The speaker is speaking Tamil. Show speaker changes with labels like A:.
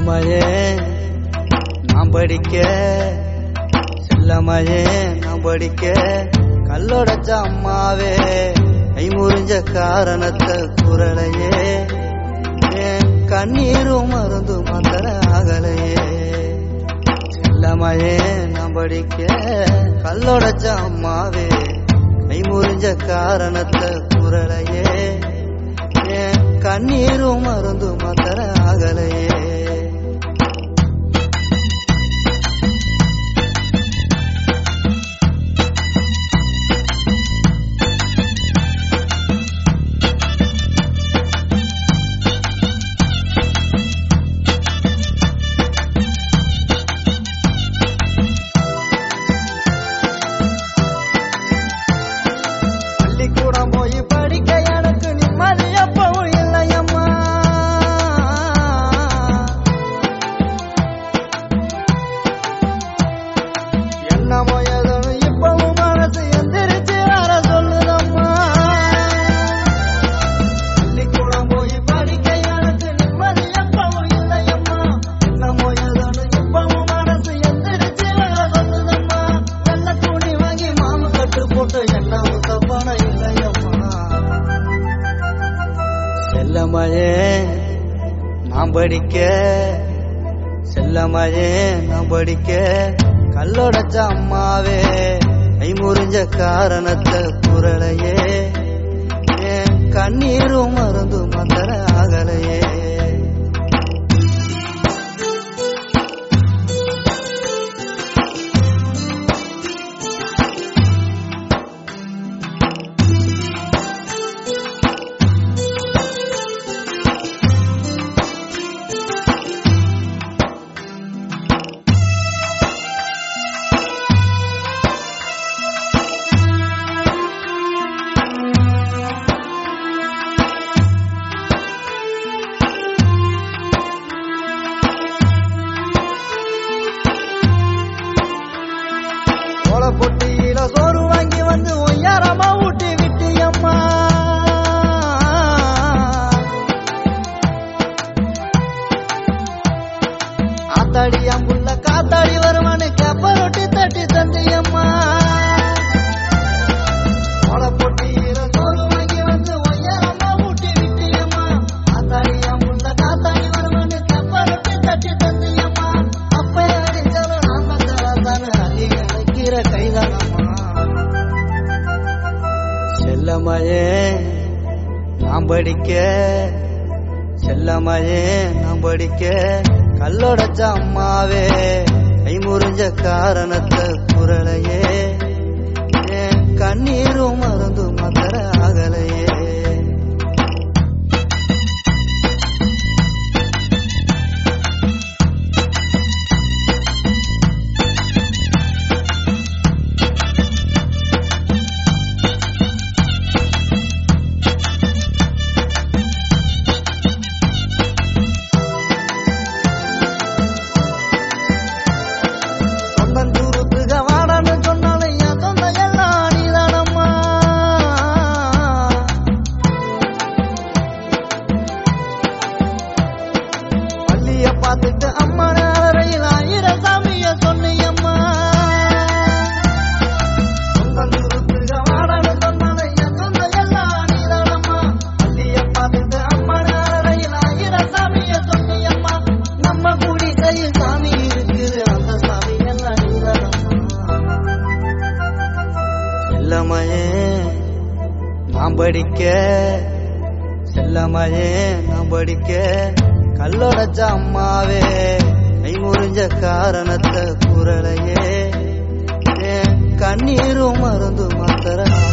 A: செல்லமயே நான் படிக்க செல்லமயே நான் படிக்க கல்லோடச்ச அம்மாவே கை முறிஞ்ச காரணத்தை குரலையே என் கண்ணீரும் மருந்து மந்தர ஆகலையே செல்லமயே நான் படிக்க கல்லோடச்ச அம்மாவே கை முறிஞ்ச காரணத்தை குரலையே என் கண்ணீரும் மருந்து மந்தர ஆகலையே பள்ளிக்கூடம் போய் படிக்க எனக்கு நிம்மதி எப்பவும் இல்லையம்மா என்னமோ ஏதோ இப்பவும் மனசு எந்திரிச்சு வர சொல்லுதம்மா பள்ளிக்கூடம் போய் படிக்க எனக்கு நிம்மதி எப்பவும் இல்லையம்மா என்னமோ ஏதோ இப்பவும் மனசு எந்திரிச்சு வர சொல்லுதம்மா வெள்ள துணி வாங்கி மாமு கட்டு போட்டு என்ன தப்பான இல்லையம்மா செல்லமயே நான் படிக்க செல்லமயே நான் படிக்க கல்லோடச்ச அம்மாவே கை முறிஞ்ச காரணத்தை குரலையே என் கண்ணீரும் மருந்து மந்தர ஆகலையே சோள பொட்டியில சோறு வாங்கி வந்து ஒய்யாரமா ஊட்டி விட்டியம்மா ஆத்தாடி அம்புள்ள காத்தாடி வருமானு கேப்ப ரொட்டி தட்டி தந்தியம்மா சோள பொட்டியில சோறு வாங்கி வந்து ஒய்யாரமா ஊட்டி விட்டியம்மா ஆத்தாடி அம்புள்ள காத்தாடி வருமானு கேப்ப ரொட்டி தட்டி தந்தியம்மா அப்ப அடிச்சாலும் நாம தானே அள்ளி கிடைக்கிற கைதானம்மா செல்லமயே நான் படிக்க செல்லமயே நான் படிக்க கல்லோடச்ச அம்மாவே கை முறிஞ்ச காரணத்தை குரலையே என் கண்ணீரும் மருந்து மந்தர ஆகலையே சொந்தம் தூரத்துக வாடன்னு சொன்னாலும் என் சொந்த எல்லாம் நீதானம்மா பள்ளிய பார்த்துட்டு அம்மா அறையில் ஆயிரம் சாமிய சொன்னியம்மா சொந்தம் தூரத்துக வாடன்னு சொன்னாலும் என் சொந்த எல்லாம் நீதானம்மா பள்ளிய பார்த்துட்டு அம்மா அறையில் ஆயிரம் சாமிய சொன்னியம்மா நம்ம குடிசையில் சாமி இருக்குது அந்த சாமி எல்லாம் நீதானம்மா செல்லமயே நான் படிக்க செல்லமயே நான் படிக்க கல்லோடச்ச அம்மாவே கை முறிஞ்ச காரணத்தை குரலையே என் கண்ணீரும் மருந்து மாத்திர